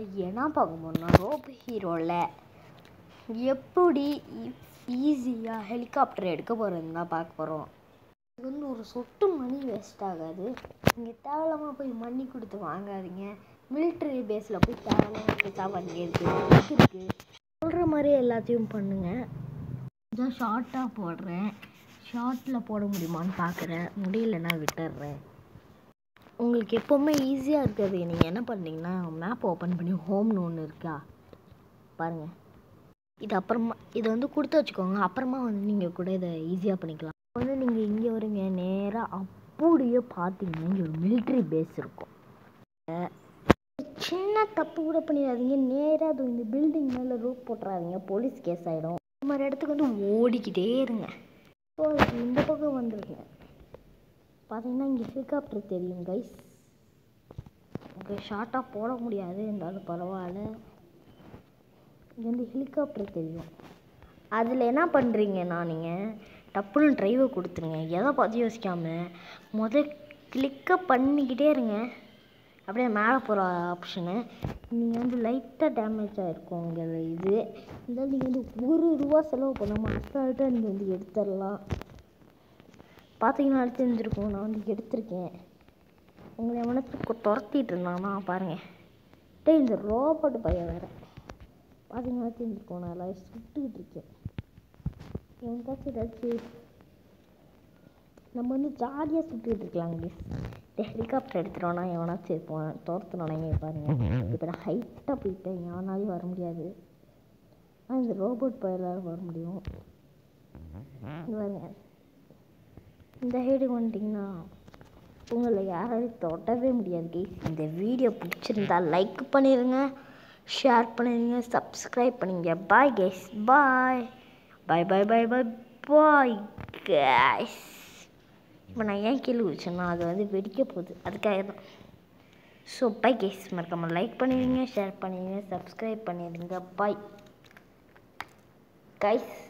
என்ன பார்க்க போறோம்னா ரோப் ஹீரோவில் எப்படி ஈஸியாக ஹெலிகாப்டர் எடுக்க போகிறதுன்னு தான் பார்க்க போகிறோம் இது வந்து ஒரு சொட்டு மணி வேஸ்ட் ஆகாது நீங்கள் தேவையில்லாமல் போய் மணி கொடுத்து வாங்காதீங்க மிலிட்ரி பேஸில் போய் தேவையில்லாமல் பைசா வாங்கியிருக்கு இருக்குது சொல்கிற மாதிரி எல்லாத்தையும் பண்ணுங்கள் இதான் ஷார்ட்டாக போடுறேன் ஷார்ட்டில் போட முடியுமான்னு பார்க்குறேன் முடியலன்னா விட்டுடுறேன் உங்களுக்கு எப்போவுமே ஈஸியாக இருக்கிறது நீங்கள் என்ன பண்ணுறீங்கன்னா மேப் ஓப்பன் பண்ணி ஹோம்னு ஒன்று இருக்கா பாருங்கள் இது அப்புறமா இதை வந்து கொடுத்து வச்சுக்கோங்க அப்புறமா வந்து நீங்கள் கூட இதை ஈஸியாக பண்ணிக்கலாம் வந்து நீங்கள் இங்கே வருங்க நேராக அப்படியே பார்த்தீங்கன்னா இங்கே ஒரு மிலிட்ரி பேஸ் இருக்கும் சின்ன தப்பு கூட பண்ணிடாதீங்க நேராக அது இந்த பில்டிங் மேலே ரூப் போட்டுறாதீங்க போலீஸ் கேஸ் ஆகிடும் இந்த மாதிரி இடத்துக்கு வந்து ஓடிக்கிட்டே இருங்க ஸோ இந்த பக்கம் வந்துருங்க பார்த்தீங்கன்னா இங்கே ஹெலிகாப்டர் தெரியும் கைஸ் ஓகே ஷார்ட்டாக போட முடியாது இருந்தாலும் பரவாயில்ல இங்கே வந்து ஹெலிகாப்டர் தெரியும் அதில் என்ன பண்ணுறீங்கன்னா நீங்கள் டப்புன்னு ட்ரைவை கொடுத்துருங்க எதை பார்த்து யோசிக்காமல் முத கிளிக்கை பண்ணிக்கிட்டே இருங்க அப்படியே மேலே போகிற ஆப்ஷனு நீங்கள் வந்து லைட்டாக டேமேஜ் ஆகிருக்கும் உங்கள் இது இருந்தாலும் நீங்கள் வந்து ஒரு ரூபா செலவு பண்ணாமல் அசால்ட்டாக நீங்கள் வந்து எடுத்துடலாம் பார்த்தீங்கன்னா தெரிஞ்சிருக்கும் நான் வந்து எடுத்திருக்கேன் உங்களை எவனத்துக்கு துரத்திட்டு இருந்தானா பாருங்கள் டே இந்த ரோபோட் பையன் வேறு பார்த்தீங்கன்னா தெரிஞ்சிருக்கும் நான் எல்லாம் சுட்டுக்கிட்டு இருக்கேன் எவனுக்காச்சும் ஏதாச்சும் நம்ம வந்து ஜாலியாக சுட்டுக்கிட்டு இருக்கலாம் மிஸ் இந்த ஹெலிகாப்டர் எடுத்துட்டோன்னா எவனாச்சும் இருப்பான் துரத்துனோன்னா இங்கே பாருங்கள் இப்போ நான் ஹைட்டாக போயிட்டேன் எவனாலையும் வர முடியாது ஆனால் இந்த ரோபோட் பயிலால் வர முடியும் இங்க பாருங்க இந்த சைடுக்கு வந்துட்டிங்கன்னா உங்களை யாராலையும் தொடவே முடியாது கைஸ் இந்த வீடியோ பிடிச்சிருந்தா லைக் பண்ணிடுங்க ஷேர் பண்ணிடுங்க சப்ஸ்கிரைப் பண்ணிங்க பாய் கைஸ் பாய் பாய் பாய் பாய் பாய் பாய் கைஸ் இப்போ நான் ஏன் கீழே குதிச்சேன்னா அது வந்து வெடிக்க போகுது அதுக்காக தான் ஸோ பை கைஸ் மறக்காமல் லைக் பண்ணிடுங்க ஷேர் பண்ணிடுங்க சப்ஸ்கிரைப் பண்ணிடுங்க பாய் கைஸ்